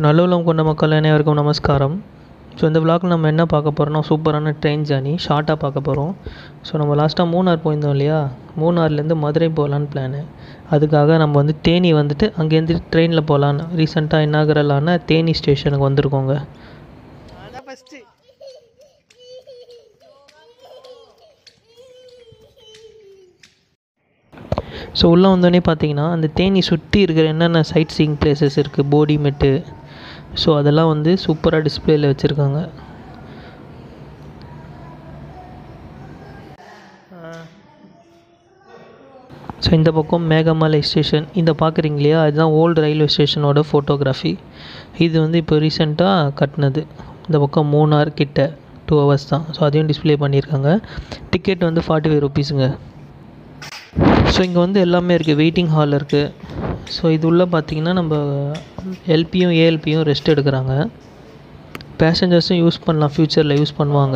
நல்லுள்ளம் கொண்ட மக்கள் அனைவருக்கும் நமஸ்காரம் ஸோ இந்த விளாகில் நம்ம என்ன பார்க்க போகிறோம்னா சூப்பரான ட்ரெயின் ஜேர்னி ஷார்ட்டாக பார்க்க போகிறோம் ஸோ நம்ம லாஸ்ட்டாக மூணார் போயிருந்தோம் இல்லையா மூணார்லேருந்து மதுரை போகலான்னு பிளானு அதுக்காக நம்ம வந்து தேனி வந்துட்டு அங்கேருந்து ட்ரெயினில் போகலான்னு ரீசெண்டாக இன்னாகரலான தேனி ஸ்டேஷனுக்கு வந்திருக்கோங்க அதான் ஃபஸ்ட்டு ஸோ உள்ளே வந்தோடனே பார்த்தீங்கன்னா அந்த தேனி சுற்றி இருக்கிற என்னென்ன சைட் சீயிங் பிளேசஸ் இருக்குது போடிமெட்டு ஸோ அதெல்லாம் வந்து சூப்பராக டிஸ்பிளேயில் வச்சுருக்காங்க ஸோ இந்த பக்கம் மேகமலை ஸ்டேஷன் இந்த பார்க்குறீங்க இல்லையா அதுதான் ஓல்டு ரயில்வே ஸ்டேஷனோட ஃபோட்டோகிராஃபி இது வந்து இப்போ ரீசெண்டாக கட்டினது இந்த பக்கம் மூணார் கிட்ட டூ ஹவர்ஸ் தான் ஸோ அதையும் டிஸ்ப்ளே பண்ணியிருக்காங்க டிக்கெட் வந்து ஃபார்ட்டி ஃபைவ் ருபீஸுங்க ஸோ இங்கே வந்து எல்லாமே இருக்குது வெயிட்டிங் ஹால் இருக்குது ஸோ இது உள்ளே பார்த்தீங்கன்னா நம்ம எல்பியும் ஏஎல்பியும் ரெஸ்ட் எடுக்கிறாங்க பேசஞ்சர்ஸும் யூஸ் பண்ணலாம் ஃப்யூச்சரில் யூஸ் பண்ணுவாங்க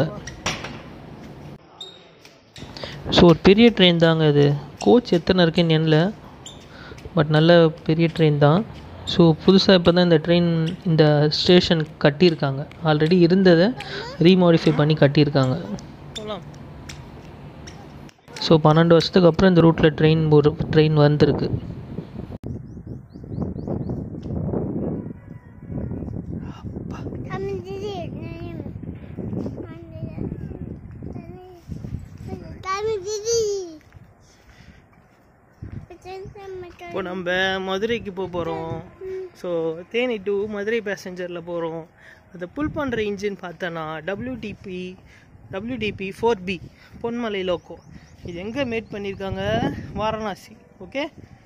ஸோ ஒரு பெரிய ட்ரெயின் தாங்க இது கோச் எத்தனை இருக்குன்னு எண்ணல பட் நல்ல பெரிய ட்ரெயின் தான் ஸோ புதுசாக இப்போ தான் இந்த ட்ரெயின் இந்த ஸ்டேஷன் கட்டியிருக்காங்க ஆல்ரெடி இருந்ததை ரீமாடிஃபை பண்ணி கட்டியிருக்காங்க போகலாம் ஸோ பன்னெண்டு வருஷத்துக்கு அப்புறம் இந்த ரூட்டில் ட்ரெயின் ஒரு ட்ரெயின் வந்திருக்கு இப்போ நம்ம மதுரைக்கு போக போகிறோம் ஸோ தேனி டு மதுரை பேசஞ்சரில் போகிறோம் அதை புல் பண்ணுற இன்ஜின் பார்த்தோன்னா WDP WDP four B Ponmalai loco இது எங்கே மேட் பண்ணியிருக்காங்க வாரணாசி ஓகே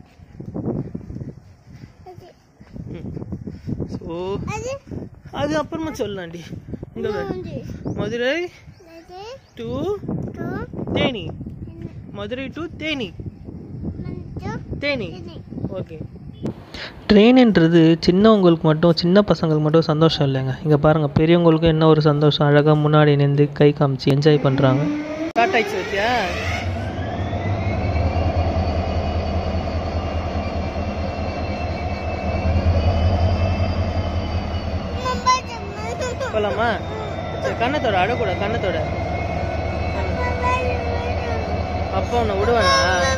ஸோ அது அப்புறமா சொல்லலாம்டி இங்கே Madurai to Theni Madurai to Theni Theni okay ட்ரெயின்ன்றது சின்னவங்களுக்கு மட்டும் சின்ன பசங்களுக்கு மட்டும் சந்தோஷம் இல்லைங்க இங்கே பாருங்கள் பெரியவங்களுக்கும் என்ன ஒரு சந்தோஷம் அழகாக முன்னாடி நின்று கை காமிச்சு என்ஜாய் பண்ணுறாங்க ஸ்டார்ட் ஆயிடுச்சு பத்தியா போலாமா சரி கண்ணத்தோட அடக்கூட கண்ணத்தோட அப்பா உன்னை விடுவானா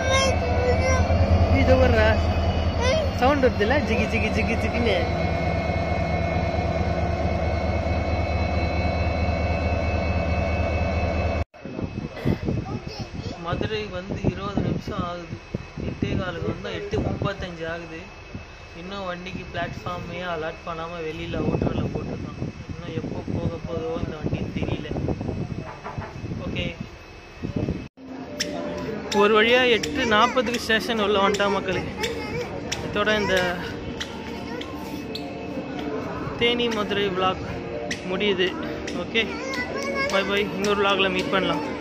இது விடுறா சவுண்ட் வருதுல்ல ஜிகி ஜிகி ஜிகி ஜிகின்னு மதுரை வந்து இருபது நிமிஷம் ஆகுது எட்டே காலுக்கு வந்தால் எட்டு முப்பத்தஞ்சு ஆகுது இன்னும் வண்டிக்கு பிளாட்ஃபார்மே அலாட் பண்ணாமல் வெளியில் அவுட்டரில் போட்டிருக்கான் இன்னும் எப்போ போக போதோ இந்த வண்டின்னு தெரியல ஓகே ஒரு வழியாக எட்டு நாற்பதுக்கு ஸ்டேஷன் உள்ள வந்துட்டா மக்களே இதோட இந்த தேனி மதுரை vlog முடியுது ஓகே பை பை இன்னொரு vlogல மீட் பண்ணலாம்